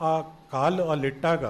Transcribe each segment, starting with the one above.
ಆ ಕಾಲು ಅಲ್ಲಿಟ್ಟಾಗ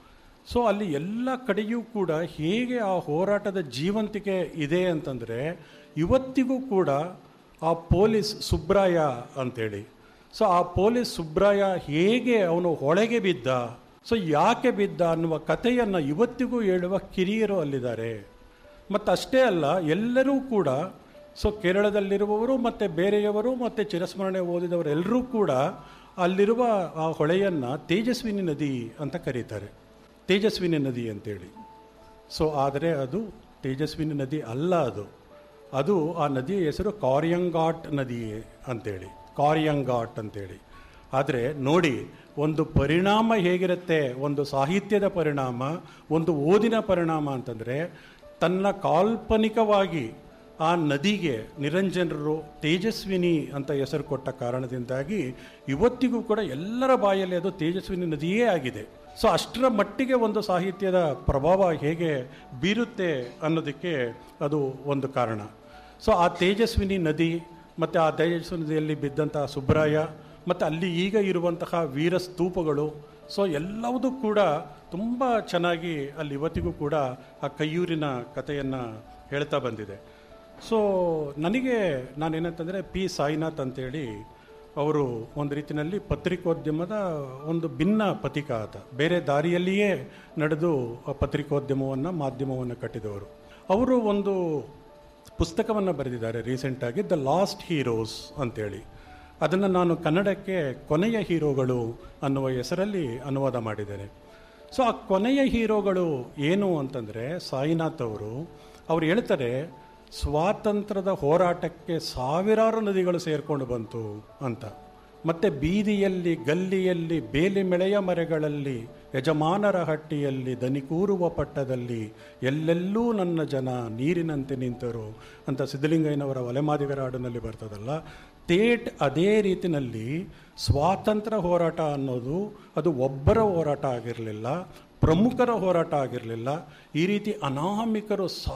ಸೊ ಅಲ್ಲಿ ಎಲ್ಲ ಕಡೆಯೂ ಕೂಡ ಹೇಗೆ ಆ ಹೋರಾಟದ ಜೀವಂತಿಕೆ ಇದೆ ಅಂತಂದರೆ ಇವತ್ತಿಗೂ ಕೂಡ ಆ ಪೊಲೀಸ್ ಸುಬ್ರಾಯ ಅಂತೇಳಿ ಸೊ ಆ ಪೊಲೀಸ್ ಸುಬ್ರಾಯ ಹೇಗೆ ಅವನು ಹೊಳೆಗೆ ಬಿದ್ದ ಸೊ ಯಾಕೆ ಬಿದ್ದ ಅನ್ನುವ ಕಥೆಯನ್ನು ಇವತ್ತಿಗೂ ಹೇಳುವ ಕಿರಿಯರು ಅಲ್ಲಿದ್ದಾರೆ ಮತ್ತು ಅಷ್ಟೇ ಅಲ್ಲ ಎಲ್ಲರೂ ಕೂಡ ಸೊ ಕೇರಳದಲ್ಲಿರುವವರು ಮತ್ತು ಬೇರೆಯವರು ಮತ್ತು ಚಿರಸ್ಮರಣೆ ಓದಿದವರೆಲ್ಲರೂ ಕೂಡ ಅಲ್ಲಿರುವ ಆ ಹೊಳೆಯನ್ನು ತೇಜಸ್ವಿನಿ ನದಿ ಅಂತ ಕರೀತಾರೆ ತೇಜಸ್ವಿನಿ ನದಿ ಅಂತೇಳಿ ಸೊ ಆದರೆ ಅದು ತೇಜಸ್ವಿನಿ ನದಿ ಅಲ್ಲ ಅದು ಅದು ಆ ನದಿಯ ಹೆಸರು ಕಾರ್ಯಂಗಾಟ್ ನದಿ ಅಂತೇಳಿ ಕಾರ್ಯಂಗಾಟ್ ಅಂತೇಳಿ ಆದರೆ ನೋಡಿ ಒಂದು ಪರಿಣಾಮ ಹೇಗಿರುತ್ತೆ ಒಂದು ಸಾಹಿತ್ಯದ ಪರಿಣಾಮ ಒಂದು ಓದಿನ ಪರಿಣಾಮ ಅಂತಂದರೆ ತನ್ನ ಕಾಲ್ಪನಿಕವಾಗಿ ಆ ನದಿಗೆ ನಿರಂಜನರು ತೇಜಸ್ವಿನಿ ಅಂತ ಹೆಸರು ಕೊಟ್ಟ ಕಾರಣದಿಂದಾಗಿ ಇವತ್ತಿಗೂ ಕೂಡ ಎಲ್ಲರ ಬಾಯಲ್ಲಿ ಅದು ತೇಜಸ್ವಿನಿ ನದಿಯೇ ಆಗಿದೆ ಸೊ ಅಷ್ಟರ ಮಟ್ಟಿಗೆ ಒಂದು ಸಾಹಿತ್ಯದ ಪ್ರಭಾವ ಹೇಗೆ ಬೀರುತ್ತೆ ಅನ್ನೋದಕ್ಕೆ ಅದು ಒಂದು ಕಾರಣ ಸೊ ಆ ತೇಜಸ್ವಿನಿ ನದಿ ಮತ್ತು ಆ ತೇಜಸ್ವಿನಿ ನದಿಯಲ್ಲಿ ಬಿದ್ದಂತಹ ಸುಬ್ರಾಯ ಮತ್ತು ಅಲ್ಲಿ ಈಗ ಇರುವಂತಹ ವೀರ ಸ್ತೂಪಗಳು ಸೊ ಎಲ್ಲವುದೂ ಕೂಡ ತುಂಬ ಚೆನ್ನಾಗಿ ಅಲ್ಲಿ ಇವತ್ತಿಗೂ ಕೂಡ ಆ ಕೈಯೂರಿನ ಕಥೆಯನ್ನು ಹೇಳ್ತಾ ಬಂದಿದೆ ಸೊ ನನಗೆ ನಾನೇನಂತಂದರೆ ಪಿ ಸಾಯಿನಾಥ್ ಅಂತೇಳಿ ಅವರು ಒಂದು ರೀತಿಯಲ್ಲಿ ಪತ್ರಿಕೋದ್ಯಮದ ಒಂದು ಭಿನ್ನ ಪಥಿಕ ಆತ ಬೇರೆ ದಾರಿಯಲ್ಲಿಯೇ ನಡೆದು ಆ ಪತ್ರಿಕೋದ್ಯಮವನ್ನು ಮಾಧ್ಯಮವನ್ನು ಕಟ್ಟಿದವರು ಅವರು ಒಂದು ಪುಸ್ತಕವನ್ನು ಬರೆದಿದ್ದಾರೆ ರೀಸೆಂಟಾಗಿ ದ ಲಾಸ್ಟ್ ಹೀರೋಸ್ ಅಂತೇಳಿ ಅದನ್ನು ನಾನು ಕನ್ನಡಕ್ಕೆ ಕೊನೆಯ ಹೀರೋಗಳು ಅನ್ನುವ ಹೆಸರಲ್ಲಿ ಅನುವಾದ ಮಾಡಿದ್ದೇನೆ ಸೊ ಆ ಕೊನೆಯ ಹೀರೋಗಳು ಏನು ಅಂತಂದರೆ ಸಾಯಿನಾಥ್ ಅವರು ಅವ್ರು ಹೇಳ್ತಾರೆ ಸ್ವಾತಂತ್ರ್ಯದ ಹೋರಾಟಕ್ಕೆ ಸಾವಿರಾರು ನದಿಗಳು ಸೇರಿಕೊಂಡು ಬಂತು ಅಂತ ಮತ್ತು ಬೀದಿಯಲ್ಲಿ ಗಲ್ಲಿಯಲ್ಲಿ ಬೇಲಿ ಮೆಳೆಯ ಮರೆಗಳಲ್ಲಿ ಯಜಮಾನರ ಹಟ್ಟಿಯಲ್ಲಿ ದನಿಕೂರುವ ಪಟ್ಟದಲ್ಲಿ ಎಲ್ಲೆಲ್ಲೂ ನನ್ನ ಜನ ನೀರಿನಂತೆ ನಿಂತರು ಅಂತ ಸಿದ್ಧಲಿಂಗಯ್ಯನವರ ಒಲೆಮಾದಿಗರ ಹಾಡಿನಲ್ಲಿ ಬರ್ತದಲ್ಲ ತೇಟ್ ಅದೇ ರೀತಿನಲ್ಲಿ ಸ್ವಾತಂತ್ರ್ಯ ಹೋರಾಟ ಅನ್ನೋದು ಅದು ಒಬ್ಬರ ಹೋರಾಟ ಆಗಿರಲಿಲ್ಲ ಪ್ರಮುಖರ ಹೋರಾಟ ಆಗಿರಲಿಲ್ಲ ಈ ರೀತಿ ಅನಾಮಿಕರು